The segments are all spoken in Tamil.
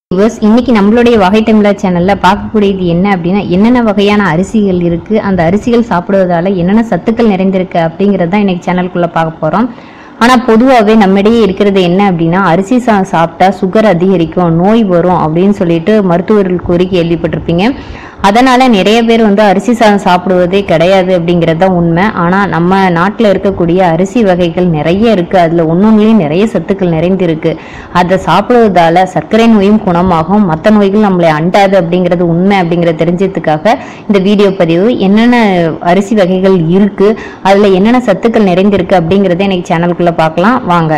வியூவர்ஸ் இன்னைக்கு நம்மளுடைய வகை தமிழர் சேனல்ல பார்க்கக்கூடியது என்ன அப்படின்னா என்னென்ன வகையான அரிசிகள் இருக்கு அந்த அரிசிகள் சாப்பிடுவதால என்னென்ன சத்துக்கள் நிறைந்திருக்கு அப்படிங்கறது தான் இன்னைக்கு சேனலுக்குள்ள பார்க்க போறோம் ஆனா பொதுவாகவே நம்மிடையே இருக்கிறது என்ன அப்படின்னா அரிசி சா சாப்பிட்டா சுகர் அதிகரிக்கும் நோய் வரும் அப்படின்னு சொல்லிட்டு மருத்துவர்கள் கூறி கேள்விப்பட்டிருப்பீங்க அதனால நிறைய பேர் வந்து அரிசி சாதம் சாப்பிடுவதே கிடையாது அப்படிங்கிறது தான் உண்மை ஆனா நம்ம நாட்டில் இருக்கக்கூடிய அரிசி வகைகள் நிறைய இருக்கு அதுல ஒன்னொன்னுலயும் நிறைய சத்துக்கள் நிறைந்திருக்கு அதை சாப்பிடுவதால சர்க்கரை நோயும் குணமாகும் மற்ற நோய்கள் நம்மளை அண்டாது அப்படிங்கிறது உண்மை அப்படிங்கிறத தெரிஞ்சதுக்காக இந்த வீடியோ பதிவு என்னென்ன அரிசி வகைகள் இருக்கு அதுல என்னென்ன சத்துக்கள் நிறைந்திருக்கு அப்படிங்கறத இன்னைக்கு சேனலுக்குள்ள பார்க்கலாம் வாங்க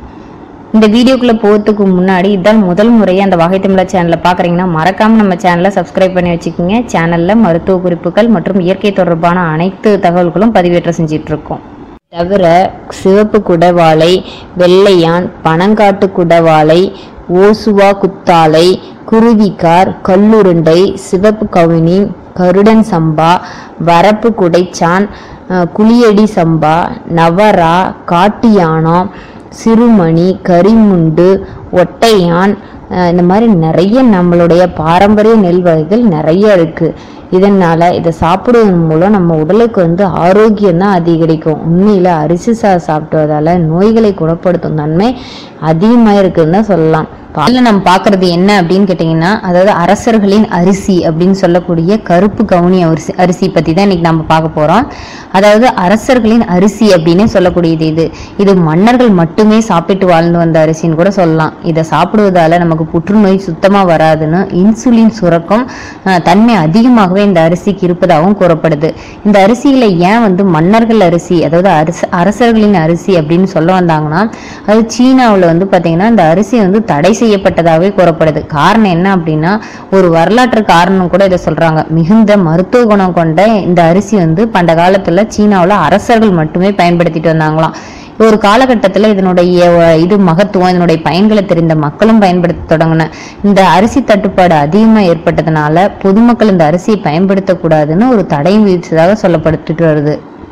இந்த வீடியோக்குள்ள போகிறதுக்கு முன்னாடி இதான் முதல் முறையாக அந்த வகை தமிழர் சேனலை பார்க்குறீங்கன்னா மறக்காம நம்ம சேனலை சப்ஸ்கிரைப் பண்ணி வச்சுக்கோங்க சேனல்ல மருத்துவ குறிப்புகள் மற்றும் இயற்கை தொடர்பான அனைத்து தகவல்களும் பதிவேற்றம் செஞ்சிட்டு இருக்கோம் தவிர சிவப்பு குடவாளை வெள்ளையான் பனங்காட்டு குடவாளை ஓசுவா குத்தாலை குருவிக்கார் கல்லுருண்டை சிவப்பு கவுனி கருடன் சம்பா வரப்பு குடைச்சான் அஹ், குளியடி சம்பா நவரா காட்டு யானம் சிறுமணி கரிமுண்டு ஒட்டையான் அஹ் இந்த மாதிரி நிறைய நம்மளுடைய பாரம்பரிய நெல் வகைகள் நிறைய இருக்கு இதனால இதை சாப்பிடுவதன் மூலம் நம்ம உடலுக்கு வந்து ஆரோக்கியம் தான் அதிகரிக்கும் உண்மையில அரிசி சாதம் சாப்பிடுவதால நோய்களை குணப்படுத்தும் தன்மை அதிகமாக இருக்குன்னு தான் சொல்லலாம் அதில் நம்ம பார்க்கறது என்ன அப்படின்னு கேட்டிங்கன்னா அதாவது அரசர்களின் அரிசி அப்படின்னு சொல்லக்கூடிய கருப்பு கவுனி அரிசி அரிசி பற்றி தான் இன்னைக்கு நம்ம பார்க்க போகிறோம் அதாவது அரசர்களின் அரிசி அப்படின்னு சொல்லக்கூடியது இது இது மன்னர்கள் மட்டுமே சாப்பிட்டு வாழ்ந்து வந்த அரிசின்னு கூட சொல்லலாம் இதை சாப்பிடுவதால நமக்கு புற்றுநோய் சுத்தமாக வராதுன்னு இன்சுலின் சுரக்கும் அஹ், தன்மை அதிகமாகவே இந்த அரிசிக்கு இருப்பதாகவும் கூறப்படுது இந்த அரிசியில ஏன் வந்து மன்னர்கள் அரிசி அதாவது அரச அரசர்களின் அரிசி அப்படின்னு சொல்ல வந்தாங்கன்னா அது சீனாவில் வந்து பார்த்தீங்கன்னா இந்த அரிசி வந்து தடை செய்யப்பட்டதாகவே கூறப்படுது காரணம் என்ன அப்படின்னா ஒரு வரலாற்று காரணம் கூட இதை சொல்றாங்க மிகுந்த மருத்துவ குணம் கொண்ட இந்த அரிசி வந்து பண்ட காலத்துல சீனாவில் அரசர்கள் மட்டுமே பயன்படுத்திட்டு வந்தாங்களாம் ஒரு காலகட்டத்தில் இதனுடைய அஹ், இது மகத்துவம் இதனுடைய பயன்களை தெரிந்த மக்களும் பயன்படுத்த தொடங்கின இந்த அரிசி தட்டுப்பாடு அதிகமாக ஏற்பட்டதுனால பொதுமக்கள் இந்த அரிசியை பயன்படுத்தக்கூடாதுன்னு ஒரு தடையும் விதிச்சதாக சொல்லப்பட்டுட்டு வருது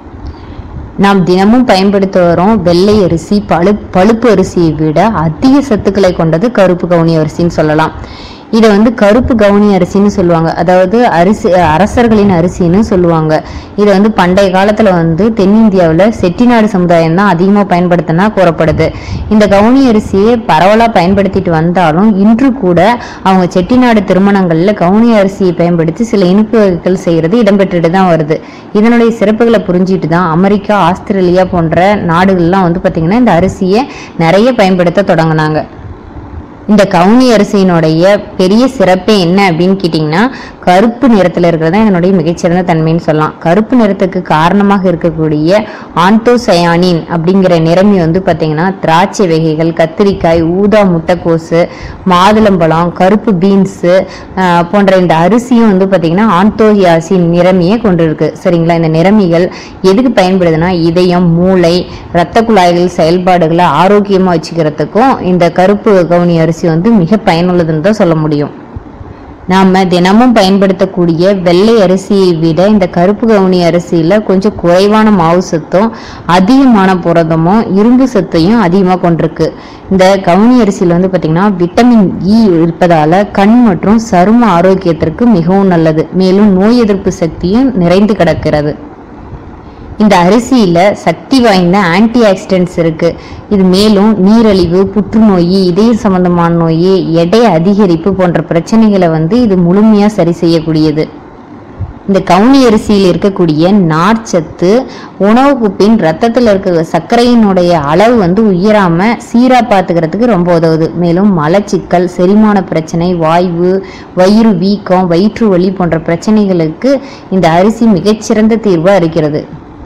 நாம் தினமும் பயன்படுத்தி வரோம் வெள்ளை அரிசி பழு பழுப்பு அரிசியை விட அதிக சத்துக்களை கொண்டது கருப்பு கவுனி அரிசின்னு சொல்லலாம் இதை வந்து கருப்பு கவுனி அரிசின்னு சொல்லுவாங்க அதாவது அரிசி அரசர்களின் அரிசின்னு சொல்லுவாங்க இதை வந்து பண்டைய காலத்துல வந்து தென்னிந்தியாவில் செட்டிநாடு சமுதாயம் தான் அதிகமாக பயன்படுத்தினா கூறப்படுது இந்த கவுனி அரிசியை பரவலாக பயன்படுத்திட்டு வந்தாலும் இன்று கூட அவங்க செட்டிநாடு திருமணங்கள்ல கவுனி அரிசியை பயன்படுத்தி சில இனிப்பு வகைகள் செய்யறது இடம்பெற்றுட்டு தான் வருது இதனுடைய சிறப்புகளை புரிஞ்சிட்டு தான் அமெரிக்கா ஆஸ்திரேலியா போன்ற நாடுகள்லாம் வந்து பார்த்தீங்கன்னா இந்த அரிசியை நிறைய பயன்படுத்த தொடங்கினாங்க இந்த கவுனி அரிசியினுடைய பெரிய சிறப்பே என்ன அப்படின்னு கேட்டிங்கன்னா கருப்பு நிறத்தில் இருக்கிறது இதனுடைய மிகச்சிறந்த தன்மைன்னு சொல்லலாம் கருப்பு நிறத்துக்கு காரணமாக இருக்கக்கூடிய ஆன்டோசயானின் அப்படிங்கிற நிறமி வந்து பார்த்தீங்கன்னா திராட்சை வகைகள் கத்திரிக்காய் ஊதா முட்டைக்கோசு மாதுளம்பழம் கருப்பு பீன்ஸு போன்ற இந்த அரிசியும் வந்து பார்த்தீங்கன்னா ஆன்டோயாசின் நிறமியை கொண்டிருக்கு சரிங்களா இந்த நிறமிகள் எதுக்கு பயன்படுதுன்னா இதயம் மூளை இரத்த குழாய்கள் செயல்பாடுகளை ஆரோக்கியமாக வச்சுக்கிறதுக்கும் இந்த கருப்பு கவுனி அரிசி வந்து மிக பயனுள்ளதுன்னு தான் சொல்ல முடியும் நாம தினமும் பயன்படுத்தக்கூடிய வெள்ளை அரிசியை விட இந்த கருப்பு கவுனி அரிசியில கொஞ்சம் குறைவான மாவு சத்தும் அதிகமான புரதமும் இரும்பு சத்தையும் அதிகமாக கொண்டிருக்கு இந்த கவுனி அரிசியில வந்து பாத்தீங்கன்னா விட்டமின் இ இருப்பதால கண் மற்றும் சரும ஆரோக்கியத்திற்கு மிகவும் நல்லது மேலும் நோய் எதிர்ப்பு சக்தியும் நிறைந்து கிடக்கிறது இந்த அரிசியில சக்தி வாய்ந்த ஆன்டி ஆக்சிடென்ட்ஸ் இருக்கு இது மேலும் நீரழிவு புற்றுநோய் இதய சம்பந்தமான நோய் எடை அதிகரிப்பு போன்ற பிரச்சனைகளை வந்து இது முழுமையா சரி செய்யக்கூடியது இந்த கவுனி அரிசியில் இருக்கக்கூடிய நார்ச்சத்து உணவுக்கு பின் ரத்தத்தில் இருக்க சர்க்கரையினுடைய அளவு வந்து உயராம சீரா பார்த்துக்கிறதுக்கு ரொம்ப உதவுது மேலும் மலச்சிக்கல் செரிமான பிரச்சனை வாய்வு வயிறு வீக்கம் வயிற்று வலி போன்ற பிரச்சனைகளுக்கு இந்த அரிசி மிகச்சிறந்த தீர்வா இருக்கிறது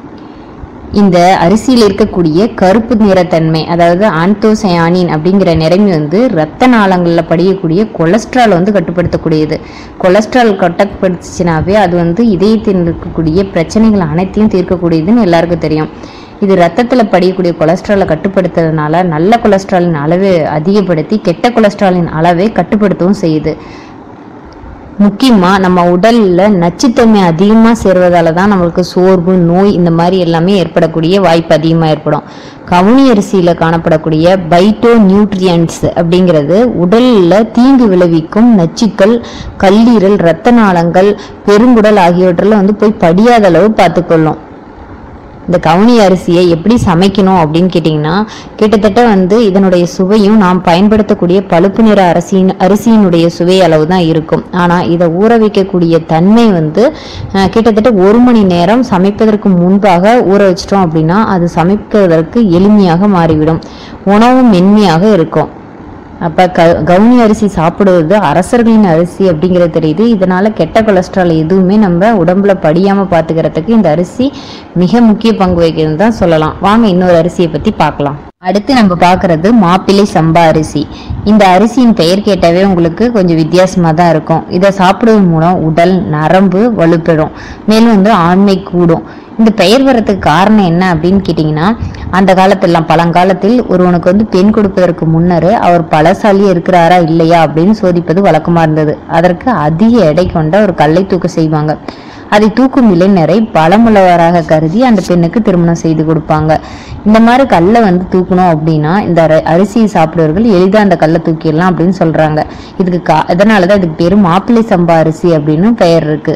இந்த அரிசியில் இருக்கக்கூடிய கருப்பு நிறத்தன்மை அதாவது ஆன்டோசயானின் அப்படிங்கிற நிறமி வந்து இரத்த நாளங்களில் படியக்கூடிய கொலஸ்ட்ரால் வந்து கட்டுப்படுத்தக்கூடியது கொலஸ்ட்ரால் கட்டுப்படுத்துச்சுனாவே அது வந்து இதயத்தில் இருக்கக்கூடிய பிரச்சனைகள் அனைத்தையும் தீர்க்கக்கூடியதுன்னு எல்லாருக்கும் தெரியும் இது ரத்தத்தில் படியக்கூடிய கொலஸ்ட்ராலை கட்டுப்படுத்துறதுனால நல்ல கொலஸ்ட்ராலின் அளவை அதிகப்படுத்தி கெட்ட கொலஸ்ட்ராலின் அளவை கட்டுப்படுத்தவும் செய்யுது முக்கியமாக நம்ம உடலில் நச்சுத்தன்மை அதிகமாக சேர்வதால தான் நம்மளுக்கு சோர்வு நோய் இந்த மாதிரி எல்லாமே ஏற்படக்கூடிய வாய்ப்பு அதிகமாக ஏற்படும் கவுனி அரிசியில் காணப்படக்கூடிய பைட்டோ நியூட்ரியன்ட்ஸ் அப்படிங்கிறது உடலில் தீங்கு விளைவிக்கும் நச்சுக்கள் கல்லீரல் இரத்த நாளங்கள் பெருங்குடல் ஆகியவற்றில் வந்து போய் படியாத அளவு பார்த்துக்கொள்ளும் இந்த கவுனி அரிசியை எப்படி சமைக்கணும் அப்படின்னு கேட்டிங்கன்னா கிட்டத்தட்ட வந்து இதனுடைய சுவையும் நாம் பயன்படுத்தக்கூடிய பழுப்பு நிற அரிசியின் அரிசியினுடைய சுவை அளவு தான் இருக்கும் ஆனால் இதை ஊற வைக்கக்கூடிய தன்மை வந்து அஹ், கிட்டத்தட்ட ஒரு மணி நேரம் சமைப்பதற்கு முன்பாக ஊற வச்சிட்டோம் அப்படின்னா அது சமைப்பதற்கு எளிமையாக மாறிவிடும் உணவும் மென்மையாக இருக்கும் அப்போ க கவுனி அரிசி சாப்பிடுவது அரசர்களின் அரிசி அப்படிங்கிறது தெரியுது இதனால கெட்ட கொலஸ்ட்ரால் எதுவுமே நம்ம உடம்புல படியாமல் பார்த்துக்கிறதுக்கு இந்த அரிசி மிக முக்கிய பங்கு வகிக்குதுன்னு தான் சொல்லலாம் வாங்க இன்னொரு அரிசியை பற்றி பார்க்கலாம் அடுத்து நம்ம பார்க்கறது மாப்பிள்ளை சம்பா அரிசி இந்த அரிசியின் பெயர் கேட்டாவே உங்களுக்கு கொஞ்சம் வித்தியாசமாக தான் இருக்கும் இதை சாப்பிடுவதன் மூலம் உடல் நரம்பு வலுப்பெறும் மேலும் வந்து ஆண்மை கூடும் இந்த பெயர் வர்றதுக்கு காரணம் என்ன அப்படின்னு கேட்டிங்கன்னா அந்த காலத்திலாம் பழங்காலத்தில் ஒருவனுக்கு வந்து பெண் கொடுப்பதற்கு முன்னர் அவர் பலசாலி இருக்கிறாரா இல்லையா அப்படின்னு சோதிப்பது வழக்கமாக இருந்தது அதற்கு அதிக எடை கொண்ட ஒரு கல்லை தூக்க செய்வாங்க அதை தூக்கும் இளைஞரை பலமுள்ளவராக கருதி அந்த பெண்ணுக்கு திருமணம் செய்து கொடுப்பாங்க இந்த மாதிரி கல்லை வந்து தூக்கணும் அப்படின்னா இந்த அரி- அரிசியை சாப்பிடுவர்கள் எளிதாக அந்த கல்லை தூக்கிடலாம் அப்படின்னு சொல்றாங்க இதுக்கு கா இதனால தான் இதுக்கு பேர் மாப்பிள்ளை சம்பா அரிசி அப்படின்னு பெயர் இருக்கு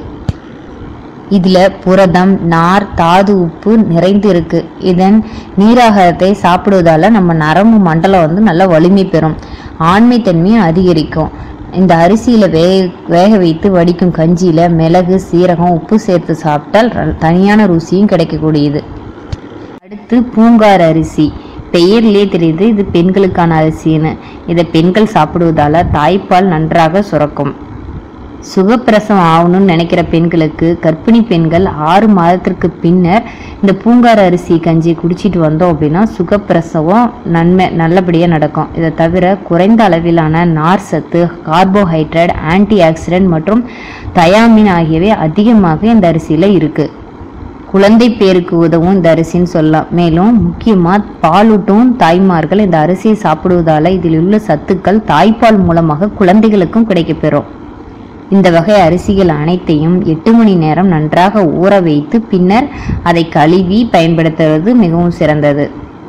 இதுல புரதம் நார் தாது உப்பு நிறைந்து இருக்கு இதன் நீராகாரத்தை சாப்பிடுவதால நம்ம நரம்பு மண்டலம் வந்து நல்ல வலிமை பெறும் ஆண்மை தன்மையும் அதிகரிக்கும் இந்த அரிசியில வே வேக வைத்து வடிக்கும் கஞ்சியில மிளகு சீரகம் உப்பு சேர்த்து சாப்பிட்டால் ர- தனியான ருசியும் கிடைக்கக்கூடியது அடுத்து பூங்கார் அரிசி பெயர்லேயே தெரியுது இது பெண்களுக்கான அரிசின்னு இதை பெண்கள் சாப்பிடுவதால தாய்ப்பால் நன்றாக சுரக்கும் சுகப்பிரசவம் ஆகணும்னு நினைக்கிற பெண்களுக்கு கர்ப்பிணி பெண்கள் ஆறு மாதத்திற்கு பின்னர் இந்த பூங்கார அரிசி கஞ்சி குடிச்சிட்டு வந்தோம் அப்படின்னா சுகப்பிரசவம் நன்மை நல்லபடியாக நடக்கும் இதை தவிர குறைந்த அளவிலான நார் சத்து கார்போஹைட்ரேட் ஆன்டி ஆக்சிடென்ட் மற்றும் தயாமின் ஆகியவை அதிகமாக இந்த அரிசியில் இருக்குது குழந்தை பேருக்கு உதவும் இந்த அரிசின்னு சொல்லலாம் மேலும் முக்கியமாக பாலூட்டும் தாய்மார்கள் இந்த அரிசியை சாப்பிடுவதால இதில் உள்ள சத்துக்கள் தாய்ப்பால் மூலமாக குழந்தைகளுக்கும் கிடைக்கப்பெறும் இந்த வகை அரிசிகள் அனைத்தையும் எட்டு மணி நேரம் நன்றாக ஊற வைத்து பின்னர் அதை கழுவி பயன்படுத்துவது மிகவும் சிறந்தது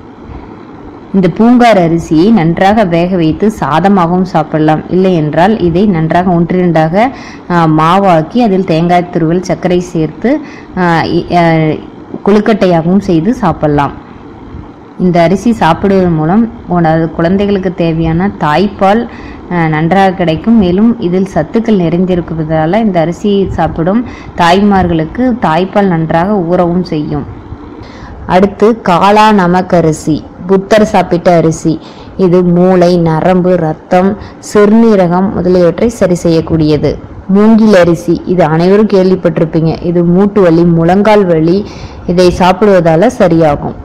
இந்த பூங்கார் அரிசியை நன்றாக வேக வைத்து சாதமாகவும் சாப்பிடலாம் இல்லை என்றால் இதை நன்றாக ஒன்றிரண்டாக ஆ, மாவாக்கி அதில் தேங்காய் துருவல் சர்க்கரை சேர்த்து ஆ, இ- ஆ, கொழுக்கட்டையாகவும் செய்து சாப்பிடலாம் இந்த அரிசி சாப்பிடுவதன் மூலம் உனது குழந்தைகளுக்கு தேவையான தாய்ப்பால் அஹ், நன்றாக கிடைக்கும் மேலும் இதில் சத்துக்கள் நிறைந்திருப்பதால் இந்த அரிசியை சாப்பிடும் தாய்மார்களுக்கு தாய்ப்பால் நன்றாக ஊறவும் செய்யும் அடுத்து காளா நமக்கரிசி புத்தர் சாப்பிட்ட அரிசி இது மூளை நரம்பு ரத்தம் சிறுநீரகம் முதலியவற்றை சரி செய்யக்கூடியது மூங்கில் அரிசி இது அனைவரும் கேள்விப்பட்டிருப்பீங்க இது மூட்டு வலி முழங்கால் வலி இதை சாப்பிடுவதால சரியாகும்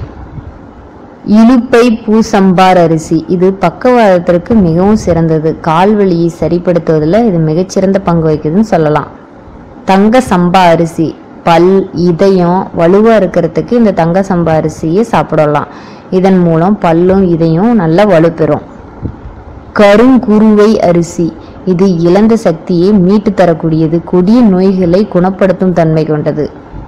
இலுப்பை பூசம்பார் அரிசி இது பக்கவாதத்திற்கு மிகவும் சிறந்தது கால்வலியை சரிப்படுத்துவதில் இது மிகச்சிறந்த பங்கு வகிக்குதுன்னு சொல்லலாம் தங்க சம்பா அரிசி பல் இதயம் வலுவா இருக்கிறதுக்கு இந்த தங்க சம்பா அரிசியை சாப்பிடலாம் இதன் மூலம் பல்லும் இதயம் நல்லா வலுப்பெறும் கருங்குருவை அரிசி இது இழந்த சக்தியை மீட்டு தரக்கூடியது கொடிய நோய்களை குணப்படுத்தும் தன்மை கொண்டது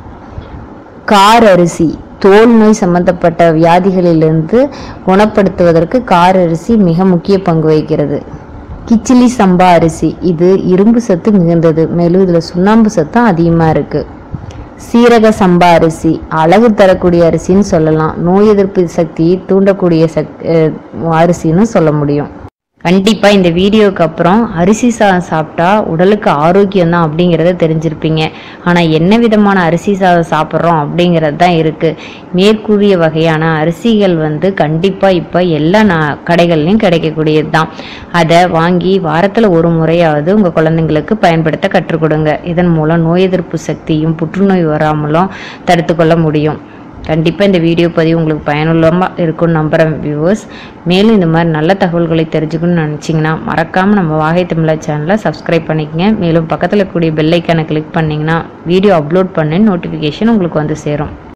கார் அரிசி தோல் நோய் சம்பந்தப்பட்ட வியாதிகளிலிருந்து குணப்படுத்துவதற்கு கார் அரிசி மிக முக்கிய பங்கு வகிக்கிறது கிச்சிலி சம்பா அரிசி இது இரும்பு சத்து மிகுந்தது மேலும் இதில் சுண்ணாம்பு சத்தும் அதிகமாக இருக்குது சீரக சம்பா அரிசி அழகு தரக்கூடிய அரிசின்னு சொல்லலாம் நோய் எதிர்ப்பு சக்தியை தூண்டக்கூடிய சக் அஹ் அரிசின்னு சொல்ல முடியும் கண்டிப்பா இந்த வீடியோக்கு அப்புறம் அரிசி சாதம் சாப்பிட்டா உடலுக்கு ஆரோக்கியம் தான் அப்படிங்கிறத தெரிஞ்சிருப்பீங்க ஆனா என்ன விதமான அரிசி சாதம் சாப்பிட்றோம் அப்படிங்கிறது தான் இருக்கு மேற்கூறிய வகையான அரிசிகள் வந்து கண்டிப்பா இப்ப எல்லா நா கடைகள்லையும் கிடைக்கக்கூடியது தான் அதை வாங்கி வாரத்துல ஒரு முறையாவது உங்க குழந்தைங்களுக்கு பயன்படுத்த கற்றுக் கொடுங்க இதன் மூலம் நோய் எதிர்ப்பு சக்தியும் புற்றுநோய் வராமலும் தடுத்து கொள்ள முடியும் கண்டிப்பாக இந்த வீடியோ பதிவு உங்களுக்கு பயனுள்ளமாக இருக்கும்னு நம்புகிறேன் வியூவர்ஸ் மேலும் இந்த மாதிரி நல்ல தகவல்களை தெரிஞ்சுக்கணும்னு நினச்சிங்கன்னா மறக்காமல் நம்ம வாகை தமிழா சேனலை சப்ஸ்கிரைப் பண்ணிக்கங்க மேலும் பக்கத்தில் இருக்கக்கூடிய பெல் ஐக்கானை கிளிக் பண்ணிங்கன்னா வீடியோ அப்லோட் பண்ண நோட்டிஃபிகேஷன் உங்களுக்கு வந்து சேரும்